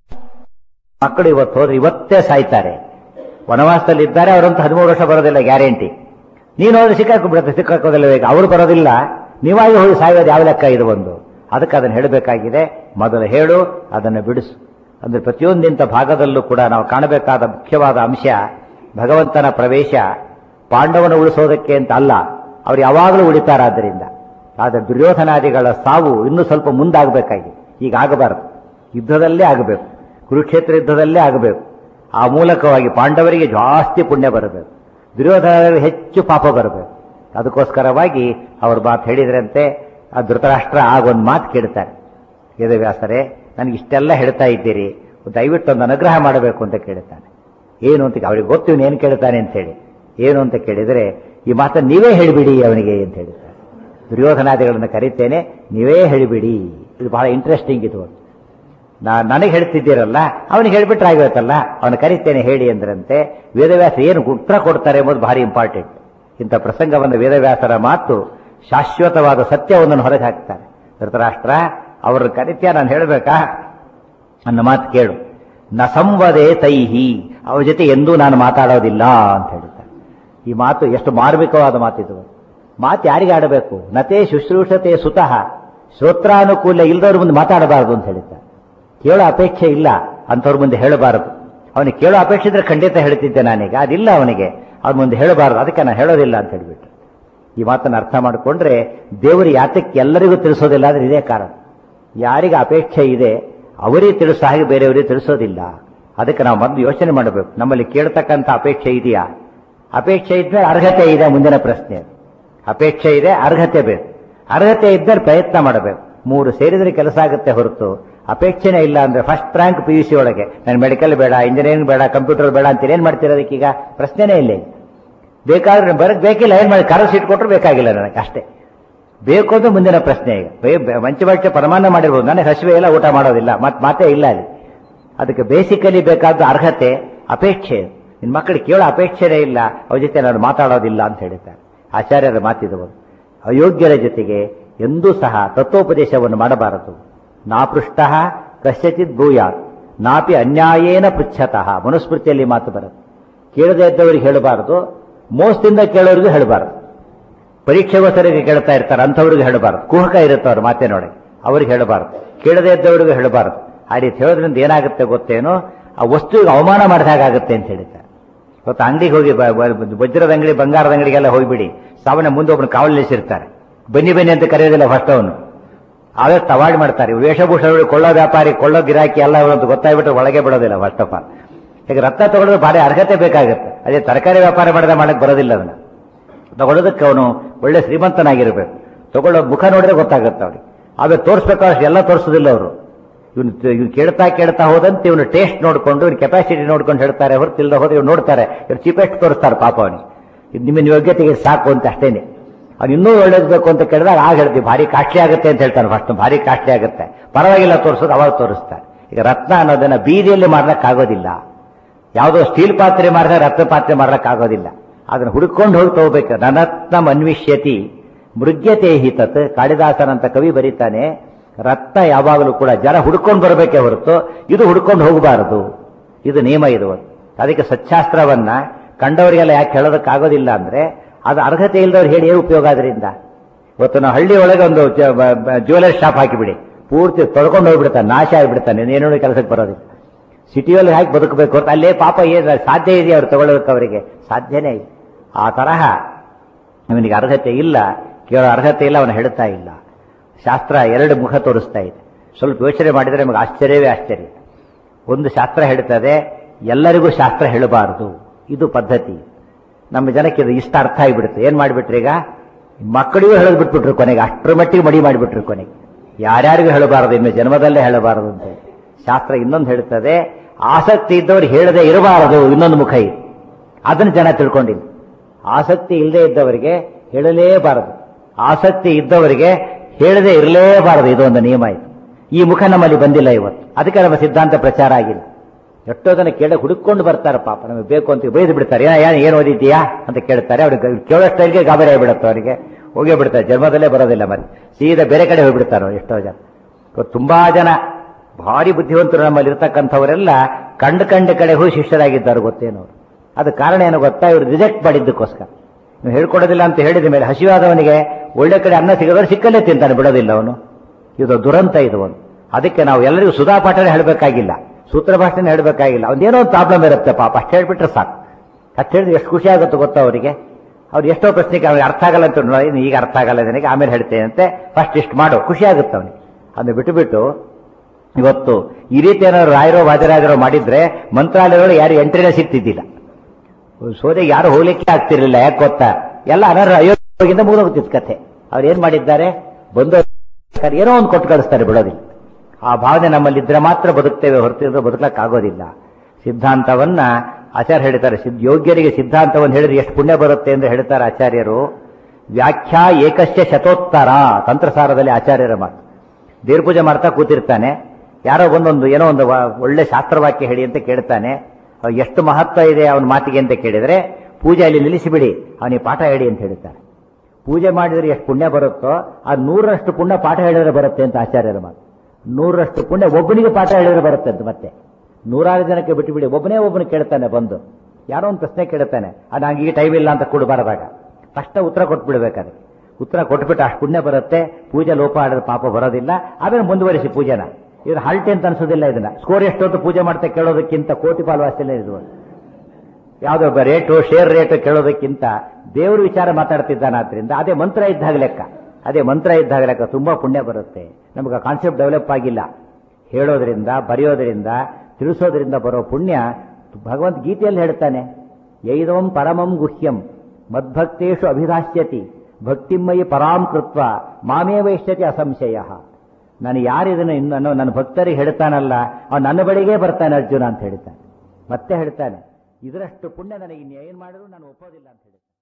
A: ಮಕ್ಕಳು ಇವತ್ತು ಹೋದ್ರೆ ಇವತ್ತೇ ಸಾಯ್ತಾರೆ ವನವಾಸದಲ್ಲಿ ಇದ್ದಾರೆ ಅವರಂತೂ ಹದಿಮೂರು ವರ್ಷ ಬರೋದಿಲ್ಲ ಗ್ಯಾರಂಟಿ ನೀನು ಹೋದ್ರೆ ಸಿಕ್ಕಾಕೊಂಡ್ಬಿಡುತ್ತೆ ಸಿಕ್ಕಾಕೋದಿಲ್ಲ ಈಗ ಅವರು ಬರೋದಿಲ್ಲ ನೀವಾಗಿ ಹೋಗಿ ಸಾಯೋದು ಯಾವ ಲೆಕ್ಕ ಇದು ಒಂದು ಅದಕ್ಕೆ ಅದನ್ನು ಹೇಳಬೇಕಾಗಿದೆ ಮೊದಲು ಹೇಳು ಅದನ್ನು ಬಿಡಿಸು ಅಂದ್ರೆ ಪ್ರತಿಯೊಂದಿಂಥ ಭಾಗದಲ್ಲೂ ಕೂಡ ನಾವು ಕಾಣಬೇಕಾದ ಮುಖ್ಯವಾದ ಅಂಶ ಭಗವಂತನ ಪ್ರವೇಶ ಪಾಂಡವನ ಉಳಿಸೋದಕ್ಕೆ ಅಂತ ಅಲ್ಲ ಅವ್ರು ಯಾವಾಗಲೂ ಉಳಿತಾರಾದ್ದರಿಂದ ಆದರೆ ದುರ್ಯೋಧನಾದಿಗಳ ಸಾವು ಇನ್ನೂ ಸ್ವಲ್ಪ ಮುಂದಾಗಬೇಕಾಗಿ ಈಗ ಆಗಬಾರದು ಯುದ್ಧದಲ್ಲೇ ಆಗಬೇಕು ಕುರುಕ್ಷೇತ್ರ ಯುದ್ಧದಲ್ಲೇ ಆಗಬೇಕು ಆ ಮೂಲಕವಾಗಿ ಪಾಂಡವರಿಗೆ ಜಾಸ್ತಿ ಪುಣ್ಯ ಬರಬೇಕು ದುರ್ಯೋಧನ ಹೆಚ್ಚು ಪಾಪ ಬರಬೇಕು ಅದಕ್ಕೋಸ್ಕರವಾಗಿ ಅವ್ರ ಮಾತು ಹೇಳಿದ್ರಂತೆ ಆ ಧೃತರಾಷ್ಟ್ರ ಆಗೊಂದು ಮಾತು ಕೇಳ್ತಾರೆ ವೇದವ್ಯಾಸರೇ ನನಗೆ ಇಷ್ಟೆಲ್ಲ ಹೇಳ್ತಾ ಇದ್ದೀರಿ ದಯವಿಟ್ಟು ಒಂದು ಅನುಗ್ರಹ ಮಾಡಬೇಕು ಅಂತ ಕೇಳ್ತಾನೆ ಏನು ಅಂತ ಅವ್ರಿಗೆ ಗೊತ್ತು ಇವನು ಏನು ಕೇಳ್ತಾನೆ ಅಂತ ಹೇಳಿ ಏನು ಅಂತ ಕೇಳಿದರೆ ಈ ಮಾತನ್ನು ನೀವೇ ಹೇಳಿಬಿಡಿ ಅವನಿಗೆ ಅಂತ ಹೇಳ್ತಾರೆ ದುರ್ಯೋಧನಾದಿಗಳನ್ನು ಕರಿತೇನೆ ನೀವೇ ಹೇಳಿಬಿಡಿ ಇದು ಬಹಳ ಇಂಟ್ರೆಸ್ಟಿಂಗ್ ಇದು ನಾ ನನಗೆ ಹೇಳ್ತಿದ್ದೀರಲ್ಲ ಅವನಿಗೆ ಹೇಳ್ಬಿಟ್ರೆ ಆಗಿರುತ್ತಲ್ಲ ಅವನು ಕರಿತೇನೆ ಹೇಳಿ ಅಂದ್ರಂತೆ ವೇದವ್ಯಾಸ ಏನು ಉತ್ತರ ಕೊಡ್ತಾರೆ ಎಂಬುದು ಭಾರಿ ಇಂಪಾರ್ಟೆಂಟ್ ಇಂಥ ಪ್ರಸಂಗವನ್ನು ವೇದವ್ಯಾಸರ ಮಾತು ಶಾಶ್ವತವಾದ ಸತ್ಯವೊಂದನ್ನು ಹೊರಗೆ ಹಾಕ್ತಾರೆ ಧೃತರಾಷ್ಟ್ರ ಅವ್ರ ಕರಿತ್ಯ ನಾನು ಹೇಳಬೇಕಾ ನನ್ನ ಮಾತು ಕೇಳು ನ ಸಂವದೇ ತೈಹಿ ಅವ್ರ ಜೊತೆ ಎಂದೂ ನಾನು ಮಾತಾಡೋದಿಲ್ಲ ಅಂತ ಹೇಳ್ತಾರೆ ಈ ಮಾತು ಎಷ್ಟು ಮಾರ್ಮಿಕವಾದ ಮಾತಿದು ಮಾತು ಯಾರಿಗೆ ಆಡಬೇಕು ನತೆ ಶುಶ್ರೂಷತೆ ಸುತಃ ಶ್ರೋತ್ರಾನುಕೂಲ ಇಲ್ಲದವ್ರ ಮುಂದೆ ಮಾತಾಡಬಾರದು ಅಂತ ಹೇಳ್ತಾರೆ ಕೇಳೋ ಅಪೇಕ್ಷೆ ಇಲ್ಲ ಅಂಥವ್ರ ಮುಂದೆ ಹೇಳಬಾರದು ಅವನಿಗೆ ಕೇಳೋ ಅಪೇಕ್ಷೆ ಇದ್ರೆ ಖಂಡಿತ ಹೇಳ್ತಿದ್ದೆ ನಾನೀಗ ಅದಿಲ್ಲ ಅವನಿಗೆ ಅವ್ರ ಮುಂದೆ ಹೇಳಬಾರದು ಅದಕ್ಕೆ ನಾನು ಹೇಳೋದಿಲ್ಲ ಅಂತ ಹೇಳ್ಬಿಟ್ಟು ಈ ಮಾತನ್ನು ಅರ್ಥ ಮಾಡಿಕೊಂಡ್ರೆ ದೇವರು ಯಾತಕ್ಕೆ ಎಲ್ಲರಿಗೂ ತಿಳಿಸೋದಿಲ್ಲ ಅಂದ್ರೆ ಇದೇ ಕಾರಣ ಯಾರಿಗೆ ಅಪೇಕ್ಷೆ ಇದೆ ಅವರಿಗೆ ತಿಳಿಸೋ ಹಾಗೆ ಬೇರೆಯವರಿಗೆ ತಿಳಿಸೋದಿಲ್ಲ ಅದಕ್ಕೆ ನಾವು ಮೊದಲು ಯೋಚನೆ ಮಾಡಬೇಕು ನಮ್ಮಲ್ಲಿ ಕೇಳ್ತಕ್ಕಂಥ ಅಪೇಕ್ಷೆ ಇದೆಯಾ ಅಪೇಕ್ಷೆ ಇದ್ದರೆ ಅರ್ಹತೆ ಇದೆ ಮುಂದಿನ ಪ್ರಶ್ನೆ ಅಪೇಕ್ಷೆ ಇದೆ ಅರ್ಹತೆ ಬೇಕು ಅರ್ಹತೆ ಇದ್ದರೆ ಪ್ರಯತ್ನ ಮಾಡಬೇಕು ಮೂರು ಸೇರಿದ್ರೆ ಕೆಲಸ ಆಗುತ್ತೆ ಹೊರತು ಅಪೇಕ್ಷೆನೇ ಇಲ್ಲ ಅಂದ್ರೆ first rank P U C ಒಳಗೆ ನಾನು ಮೆಡಿಕಲ್ ಬೇಡ ಇಂಜಿನಿಯರಿಂಗ್ ಬೇಡ ಕಂಪ್ಯೂಟರ್ ಬೇಡ ಅಂತ ಏನ್ ಮಾಡ್ತೀರ ಅದಕ್ಕೀಗ ಪ್ರಶ್ನೆನೇ ಇಲ್ಲ ಈಗ. ಬೇಕಾದ್ರೆ ಬರಕ್ ಬೇಕಿಲ್ಲ ಏನ್ ಮಾಡಿ ಕರಸ್ ಇಟ್ಕೊಟ್ರು ಬೇಕಾಗಿಲ್ಲ ನನಗೆ ಅಷ್ಟೇ ಬೇಕು ಅಂದ್ರೆ ಮುಂದಿನ ಪ್ರಶ್ನೆ ಈಗ ಬೇ- ಬೇ- ಮಂಚಬಟ್ಟೆ ಪರಮಾನ ಮಾಡಿರ್ಬೋದು ನನಗೆ ಹಸಿವೆ ಇಲ್ಲ ಊಟ ಮಾಡೋದಿಲ್ಲ ಮತ್ ಮಾತೇ ಇಲ್ಲ ಅಲ್ಲಿ ಅದಕ್ಕೆ ಬೇಸಿಕಲಿ ಬೇಕಾದ ಅರ್ಹತೆ ಅಪೇಕ್ಷೆ ನಿನ್ ಮಕ್ಕಳಿಗೆ ಕೇಳೋ ಅಪೇಕ್ಷೆನೇ ಇಲ್ಲ ಅವ್ರ ಜೊತೆ ನಾನು ಮಾತಾಡೋದಿಲ್ಲ ಅಂತ ಹೇಳಿದ್ದಾರೆ ಆಚಾರ್ಯರ ಮಾತಿದವರು ಅಯೋಗ್ಯರ ಜೊತೆಗೆ ಎಂದೂ ಸಹ ತತ್ವೋಪದೇಶವನ್ನು ಮಾಡಬಾರದು ನಾಪೃಷ್ಟ ಕಶ್ಯಚಿತ್ ಭೂಯಾತ್ ನಾಪಿ ಅನ್ಯಾಯೇನ ಪೃಚ್ಛತಃ ಮನುಸ್ಮೃತಿಯಲ್ಲಿ ಮಾತು ಬರುತ್ತೆ ಕೇಳದೇ ಇದ್ದವರಿಗೆ ಹೇಳಬಾರದು ಮೋಸದಿಂದ ಕೇಳೋರಿಗೂ ಹೇಳಬಾರದು ಪರೀಕ್ಷೆಗೋಸ್ಕರಿಗೆ ಕೇಳ್ತಾ ಇರ್ತಾರೆ ಅಂಥವ್ರಿಗೆ ಹೇಳಬಾರದು ಕುಹಕ ಇರುತ್ತೆ ಅವ್ರ ಮಾತಿನೊಳಗೆ ಅವ್ರಿಗೆ ಹೇಳಬಾರದು ಕೇಳದೇ ಇದ್ದವರಿಗೂ ಹೇಳಬಾರದು ಆ ರೀತಿ ಹೇಳೋದ್ರಿಂದ ಏನಾಗುತ್ತೆ ಗೊತ್ತೇನೋ ಆ ವಸ್ತುವಿಗೆ ಅವಮಾನ ಮಾಡಿದಾಗುತ್ತೆ ಅಂತ ಹೇಳಿದ್ದಾರೆ ಇವತ್ತು ಅಂಗಡಿಗೆ ಹೋಗಿ ಬ- ಬ- ವಜ್ರದ ಅಂಗಡಿ ಬಂಗಾರದ ಅಂಗಡಿಗೆಲ್ಲ ಹೋಗ್ಬಿಡಿ ಸಾಮಾನ್ಯ ಮುಂದೆ ಒಬ್ಬನು ಕಾವಲು ನಿಲ್ಲಿಸಿರ್ತಾರೆ ಬನ್ನಿ ಬನ್ನಿ ಅಂತ ಕರೆಯೋದಿಲ್ಲ ಫಸ್ಟ್ ಅವನು ಆದಷ್ಟು ಅವಾಯ್ಡ್ ಮಾಡ್ತಾರೆ ಇವ್ರು ವೇಷಭೂಷಣಗಳು ಕೊಳ್ಳೋ ವ್ಯಾಪಾರಿ ಕೊಳ್ಳೋ ಗಿರಾಕಿ ಎಲ್ಲ ಅಂತ ಗೊತ್ತಾಗ್ಬಿಟ್ರೆ ಒಳಗೆ ಬಿಡೋದಿಲ್ಲ ಫಸ್ಟ್ ಆಫ್ ಆಲ್ ಈಗ ರತ್ನ ತಗೊಳ್ಳೋದು ಭಾರಿ ಅರ್ಹತೆ ಬೇಕಾಗುತ್ತೆ ಅದೇ ತರಕಾರಿ ವ್ಯಾಪಾರ ಮಾಡಿದ ಮಾಡಕ್ ಬರೋದಿಲ್ಲ ಅದನ್ನ ತಗೊಳ್ಳೋದಕ್ಕೆ ಅವನು ಒಳ್ಳೆ ಶ್ರೀಮಂತನಾಗಿರ್ಬೇಕು ತಗೊಳ್ಳೋ ಮುಖ ನೋಡಿದ್ರೆ ಗೊತ್ತಾಗುತ್ತೆ ಅವ್ರಿಗೆ ಆಮೇಲೆ ತೋರಿಸ್ಬೇಕು ಅಷ್ಟು ಎಲ್ಲ ತೋರಿಸೋದಿಲ್ಲ ಅವರು ಇವನು ಇವ್ನು ಕೇಳ್ತಾ ಕೇಳ್ತಾ ಹೋದಂತೆ ಇವನು ಟೇಸ್ಟ್ ನೋಡ್ಕೊಂಡು ಇವ್ನ ಕೆಪಾಸಿಟಿ ನೋಡ್ಕೊಂಡು ಹೇಳ್ತಾರೆ ಹೊರತು ಇಲ್ಲದ ಹೋದ್ರೆ ಇವ್ನು ನೋಡ್ತಾರೆ ಇವ್ರು ಚೀಪೆಸ್ಟ್ ತೋರಿಸ್ತಾರೆ ಪಾಪ ಅವನಿಗೆ ಇದು ನಿಮ್ಮ ಯೋಗ್ಯತೆಗೆ ಸಾಕು ಅಂತ ಅಷ್ಟೇನೆ ಅವ್ನು ಇನ್ನೂ ಒಳ್ಳೇದು ಬೇಕು ಅಂತ ಕೇಳಿದಾಗ ಆಗ ಹೇಳ್ತೀವಿ ಭಾರಿ ಕಾಸ್ಟ್ಲಿ ಆಗುತ್ತೆ ಅಂತ ಹೇಳ್ತಾನೆ ಫಸ್ಟ್ ಭಾರಿ ಕಾಸ್ಟ್ಲಿ ಆಗುತ್ತೆ ಪರವಾಗಿಲ್ಲ ತೋರಿಸೋದು ಅವಾಗ ತೋರಿಸ್ತಾರೆ ಈಗ ರತ್ನ ಅನ್ನೋದನ್ನ ಬೀದಿಯಲ್ಲಿ ಮಾಡ್ಲಿಕ್ಕಾಗೋದಿಲ್ಲ ಯಾವುದೋ ಸ್ಟೀಲ್ ಪಾತ್ರೆ ಮಾಡಿದ್ರೆ ರತ್ನ ಪಾತ್ರೆ ಮಾಡ್ಲಿಕ್ಕಾಗೋದಿಲ್ಲ ಅದನ್ನ ಹುಡುಕೊಂಡು ಹೋಗಿ ತಗೋಬೇಕು ನನತ್ನ ಅನ್ವಿಷ್ಯತಿ ಮೃಗ್ಯತೆ ಹಿತತ್ ಕಾಳಿದಾಸನಂತ ಕವಿ ಬರೀತಾನೆ ರತ್ನ ಯಾವಾಗಲೂ ಕೂಡ ಜನ ಹುಡ್ಕೊಂಡು ಬರಬೇಕೇ ಹೊರತು ಇದು ಹುಡ್ಕೊಂಡು ಹೋಗಬಾರದು ಇದು ನಿಯಮ ಇದು ಅದಕ್ಕೆ ಸಚ್ಚಾಸ್ತ್ರವನ್ನ ಕಂಡವರಿಗೆಲ್ಲ ಯಾಕೆ ಹೇಳೋದಕ್ಕಾಗೋದಿಲ್ಲ ಅಂದ್ರೆ ಅದು ಅರ್ಹತೆ ಇಲ್ಲದವ್ರು ಹೇಳಿ ಏನು ಉಪಯೋಗ ಅದರಿಂದ ಇವತ್ತು ನಾವು ಹಳ್ಳಿ ಒಳಗೆ ಒಂದು ಜ್ಯುವೆಲರಿ ಶಾಪ್ ಹಾಕಿಬಿಡಿ ಪೂರ್ತಿ ತೊಳ್ಕೊಂಡು ಹೋಗ್ಬಿಡ್ತಾನೆ ನಾಶ ಆಗಿಬಿಡ್ತಾನೆ ಏನೇನೋ ಕೆಲಸಕ್ಕೆ ಬರೋದಿಲ್ಲ ಸಿಟಿಯಲ್ಲಿ ಹಾಕಿ ಬದುಕಬೇಕು ಅಂತ ಅಲ್ಲೇ ಪಾಪ ಏನು ಸಾಧ್ಯ ಇದೆಯಾ ಅವ್ರು ತಗೊಳ್ಳೋದಕ್ಕೆ ಅವರಿಗೆ ಸಾಧ್ಯನೇ ಇಲ್ಲ ಆ ತರಹ ಇವನಿಗೆ ಅರ್ಹತೆ ಇಲ್ಲ ಕೇಳೋ ಅರ್ಹತೆ ಇಲ್ಲ ಅವನು ಹೇಳ್ತಾ ಇಲ್ಲ ಶಾಸ್ತ್ರ ಎರಡು ಮುಖ ತೋರಿಸ್ತಾ ಇದೆ ಸ್ವಲ್ಪ ಯೋಚನೆ ಮಾಡಿದರೆ ನಮಗೆ ಆಶ್ಚರ್ಯವೇ ಆಶ್ಚರ್ಯ ಒಂದು ಶಾಸ್ತ್ರ ಹೇಳ್ತದೆ ಎಲ್ಲರಿಗೂ ಶಾಸ್ತ್ರ ಹೇಳಬಾರದು ಇದು ಪದ್ಧತಿ ನಮ್ಮ ಜನಕ್ಕೆ ಇದು ಇಷ್ಟ ಅರ್ಥ ಆಗಿಬಿಡುತ್ತೆ ಏನ್ ಮಾಡಿಬಿಟ್ರಿ ಈಗ ಮಕ್ಕಳಿಗೂ ಹೇಳೋದು ಬಿಟ್ಬಿಟ್ರು ಕೊನೆಗೆ ಅಷ್ಟರ ಮಟ್ಟಿಗೆ ಮಡಿ ಮಾಡಿಬಿಟ್ರು ಕೊನೆಗೆ ಯಾರ್ಯಾರಿಗೂ ಹೇಳಬಾರದು ಇನ್ನು ಜನ್ಮದಲ್ಲೇ ಹೇಳಬಾರದು ಅಂತ ಹೇಳಿ. ಶಾಸ್ತ್ರ ಇನ್ನೊಂದು ಹೇಳ್ತದೆ ಆಸಕ್ತಿ ಇದ್ದವರು ಹೇಳದೆ ಇರಬಾರದು ಇನ್ನೊಂದು ಮುಖ ಇದೆ ಅದನ್ನು ಜನ ತಿಳ್ಕೊಂಡಿಲ್ಲ ಆಸಕ್ತಿ ಇಲ್ಲದೆ ಇದ್ದವರಿಗೆ ಹೇಳಲೇಬಾರದು ಆಸಕ್ತಿ ಇದ್ದವರಿಗೆ ಹೇಳದೆ ಇರಲೇಬಾರದು ಇದೊಂದು ನಿಯಮ ಇದು ಈ ಮುಖ ನಮ್ಮಲ್ಲಿ ಬಂದಿಲ್ಲ ಇವತ್ತು ಅದಕ್ಕೆ ನಮ್ಮ ಸಿದ್ಧಾಂತ ಪ್ರಚಾರ ಆಗಿಲ್ಲ ಎಷ್ಟೋ ಜನ ಕೇಳ ಹುಡುಕೊಂಡು ಬರ್ತಾರೆ ಪಾಪ ನಮಗೆ ಬೇಕು ಅಂತ ಬೈದು ಬಿಡ್ತಾರೆ ಏನ ಏನ್ ಏನು ಓದಿದ್ಯಾ ಅಂತ ಕೇಳ್ತಾರೆ ಅವ್ರಿಗೆ ಕೇಳೋ ಸ್ಟೈಲ್ಗೆ ಗಾಬರಿ ಆಗಿಬಿಡುತ್ತೆ ಅವರಿಗೆ ಹೋಗೇ ಬಿಡ್ತಾರೆ ಜನ್ಮದಲ್ಲೇ ಬರೋದಿಲ್ಲ ಮತ್ತೆ ಸೀದಾ ಬೇರೆ ಕಡೆ ಹೋಗ್ಬಿಡ್ತಾರೆ ಅವ್ರು ಎಷ್ಟೋ ಜನ ಇವತ್ತು ತುಂಬಾ ಜನ ಭಾರಿ ಬುದ್ಧಿವಂತರು ನಮ್ಮಲ್ಲಿ ಇರ್ತಕ್ಕಂಥವರೆಲ್ಲ ಕಂಡು ಕಂಡ ಕಡೆ ಹೋಗಿ ಶಿಷ್ಯರಾಗಿದ್ದಾರೆ ಗೊತ್ತೇನವರು ಅದು ಕಾರಣ ಏನು ಗೊತ್ತಾ ಇವರು ರಿಜೆಕ್ಟ್ ಮಾಡಿದ್ದಕ್ಕೋಸ್ಕರ ನೀವು ಹೇಳ್ಕೊಡೋದಿಲ್ಲ ಅಂತ ಹೇಳಿದ ಮೇಲೆ ಹಸಿವಾದವನಿಗೆ ಒಳ್ಳೆ ಕಡೆ ಅನ್ನ ಸಿಗದವ್ರು ಸಿಕ್ಕಲ್ಲೇ ತಿಂತಾನೆ ಬಿಡೋದಿಲ್ಲ ಅವನು ಇದು ದುರಂತ ಇದು ಒಂದು ಅದಕ್ಕೆ ನಾವು ಎಲ್ಲರಿಗೂ ಸುಧಾ ಪಾಠನೇ ಹೇಳಬೇಕಾಗಿಲ್ಲ ಸೂತ್ರ ಭಾಷೆನೇ ಹೇಳಬೇಕಾಗಿಲ್ಲ ಒಂದೇನೋ ಒಂದು ಪ್ರಾಬ್ಲಮ್ ಇರುತ್ತೆ ಪಾಪ ಅಷ್ಟು ಹೇಳ್ಬಿಟ್ರೆ ಸಾಕು ಅಷ್ಟು ಹೇಳಿದ್ರೆ ಎಷ್ಟು ಖುಷಿ ಆಗುತ್ತೆ ಗೊತ್ತಾ ಅವರಿಗೆ ಅವ್ರು ಎಷ್ಟೋ ಪ್ರಶ್ನೆಗೆ ಅವ್ರಿಗೆ ಅರ್ಥ ಆಗಲ್ಲ ಅಂತ ನೋಡಿ, ಇನ್ನು ಈಗ ಅರ್ಥ ಆಗಲ್ಲ ನನಗೆ ಆಮೇಲೆ ಹೇಳ್ತೇನೆ ಅಂತೆ ಫಸ್ಟ್ ಇಷ್ಟು ಮಾಡು ಖುಷಿ ಆಗುತ್ತೆ ಅವನಿಗೆ ಅದನ್ನ ಬಿಟ್ಟುಬಿಟ್ಟು ಇವತ್ತು ಈ ರೀತಿ ಏನಾದ್ರು ರಾಯರೋ ವಾಜರಾಜರೋ ಮಾಡಿದ್ರೆ ಮಂತ್ರಾಲಯಗಳು ಯಾರು ಎಂಟ್ರಿನೇ ಸಿಗ್ತಿದ್ದಿಲ್ಲ ಸೋದೆಗೆ ಯಾರು ಹೋಗ್ಲಿಕ್ಕೆ ಆಗ್ತಿರ್ಲಿಲ್ಲ ಯಾಕೆ ಗೊತ್ತಾ ಎಲ್ಲ ಅನರ್ಹ ಅಯೋಗ್ಯದಿಂದ ಮುಗಿದೋಗ್ತಿತ್ತು ಕಥೆ ಅವ್ರು ಏನ್ ಮಾಡಿದ್ದಾರೆ ಬಂದು ಏನೋ ಒಂದು ಕೊಟ್ಟು ಕಳಿಸ್ತಾರೆ ಬಿಡೋದಿಲ್ಲ ಆ ಭಾವನೆ ನಮ್ಮಲ್ಲಿದ್ರೆ ಮಾತ್ರ ಬದುಕ್ತೇವೆ ಹೊರತಿದ್ರೆ ಬದುಕಕ್ಕಾಗೋದಿಲ್ಲ ಸಿದ್ಧಾಂತವನ್ನ ಆಚಾರ್ಯ ಹೇಳ್ತಾರೆ ಸಿದ್ಧ ಯೋಗ್ಯರಿಗೆ ಸಿದ್ಧಾಂತವನ್ನು ಹೇಳಿದ್ರೆ ಎಷ್ಟು ಪುಣ್ಯ ಬರುತ್ತೆ ಎಂದು ಹೇಳ್ತಾರೆ ಆಚಾರ್ಯರು ವ್ಯಾಖ್ಯಾ ಏಕಸ್ಯ ಶತೋತ್ತರ ತಂತ್ರಸಾರದಲ್ಲಿ ಆಚಾರ್ಯರ ಮಾತು ದೇವ್ರ ಪೂಜೆ ಮಾಡ್ತಾ ಕೂತಿರ್ತಾನೆ ಯಾರೋ ಒಂದೊಂದು ಏನೋ ಒಂದು ವ- ಒಳ್ಳೆ ಶಾಸ್ತ್ರವಾಕ್ಯ ಹೇಳಿ ಅಂತ ಕೇಳ್ತಾನೆ ಅವ್ ಎಷ್ಟು ಮಹತ್ವ ಇದೆ ಅವನ ಮಾತಿಗೆ ಅಂತ ಕೇಳಿದ್ರೆ ಪೂಜೆ ಅಲ್ಲಿ ನಿಲ್ಲಿಸಿಬಿಡಿ ಅವನಿಗೆ ಪಾಠ ಹೇಳಿ ಅಂತ ಹೇಳ್ತಾರೆ ಪೂಜೆ ಮಾಡಿದ್ರೆ ಎಷ್ಟು ಪುಣ್ಯ ಬರುತ್ತೋ ಆ ನೂರರಷ್ಟು ಪುಣ್ಯ ಪಾಠ ಹೇಳಿದ್ರೆ ಬರುತ್ತೆ ಅಂತ ಆಚಾರ್ಯರ ಮಾತು ನೂರರಷ್ಟು ಪುಣ್ಯ ಒಬ್ಬನಿಗೆ ಪಾಠ ಹೇಳಿದ್ರೆ ಬರುತ್ತೆ ಅಂತ ಮತ್ತೆ ನೂರಾರು ಜನಕ್ಕೆ ಬಿಟ್ಟು ಬಿಡಿ ಒಬ್ಬನೇ ಒಬ್ಬನು ಕೇಳ್ತಾನೆ ಬಂದು ಯಾರೋ ಒಂದು ಪ್ರಶ್ನೆ ಕೇಳ್ತಾನೆ ಅದು ನಂಗೆ ಈಗ ಟೈಮ್ ಇಲ್ಲ ಅಂತ ಕೊಡಬಾರದಾಗ ತಕ್ಷಣ ಉತ್ತರ ಕೊಟ್ಬಿಡ್ಬೇಕಾದ್ರೆ ಉತ್ತರ ಕೊಟ್ಬಿಟ್ಟು ಅಷ್ಟು ಪುಣ್ಯ ಬರುತ್ತೆ ಪೂಜೆ ಲೋಪ ಆಡಿದ್ರೆ ಪಾಪ ಬರೋದಿಲ್ಲ ಆಮೇಲೆ ಮುಂದುವರಿಸಿ ಪೂಜೆನ ಇದ್ರ ಹಲ್ಟೆ ಅಂತ ಅನ್ಸೋದಿಲ್ಲ ಇದನ್ನ ಸ್ಕೋರ್ ಎಷ್ಟೊತ್ತು ಪೂಜೆ ಮಾಡ್ತಾ ಕೇಳೋದಕ್ಕಿಂತ ಕೋಟಿ ಪಾಲು ವಾಸ್ಯಲ್ಲೇ ಇದು ಯಾವುದೋ ರೇಟು ಶೇರ್ ರೇಟು ಕೇಳೋದಕ್ಕಿಂತ ದೇವರು ವಿಚಾರ ಮಾತಾಡ್ತಿದ್ದಾನಾದ್ರಿಂದ ಅದೇ ಮಂತ್ರ ಇದ್ದಾಗ ಲೆಕ್ಕ ಅದೇ ಮಂತ್ರ ಇದ್ದಾಗ ಲೆಕ್ಕ ತುಂಬಾ ಪುಣ್ಯ ಬರುತ್ತೆ ನಮಗೆ ಕಾನ್ಸೆಪ್ಟ್ ಡೆವಲಪ್ ಆಗಿಲ್ಲ ಹೇಳೋದ್ರಿಂದ ಬರೆಯೋದ್ರಿಂದ ತಿಳಿಸೋದ್ರಿಂದ ಬರೋ ಪುಣ್ಯ ಭಗವಂತ ಗೀತೆಯಲ್ಲಿ ಹೇಳ್ತಾನೆ ಯೈದವಂ ಪರಮಂ ಗುಹ್ಯಂ ಮದ್ಭಕ್ತೇಶು ಅಭಿಧಾಸ್ಯತಿ ಭಕ್ತಿಮಯಿ ಪರಾಂ ಕೃತ್ವ ಮಾಮೇ ವೈಶ್ಯತಿ ಅಸಂಶಯ ನಾನು ಯಾರಿದನ್ನು ಇನ್ನು ಅನ್ನೋ ನನ್ನ ಭಕ್ತರಿಗೆ ಹೇಳ್ತಾನಲ್ಲ ಅವನು ನನ್ನ ಬಳಿಗೆ ಬರ್ತಾನೆ ಅರ್ಜುನ ಅಂತ ಹೇಳ್ತಾನೆ ಮತ್ತೆ ಹೇಳ್ತಾನೆ ಇದರಷ್ಟು ಪುಣ್ಯ ನನಗೆ ಇನ್ನು ಏನ್ ಮಾಡಿದ್ರು ನಾನು ಒಪ್ಪೋದಿಲ್ಲ ಅಂತ ಹೇಳ್ತಾನೆ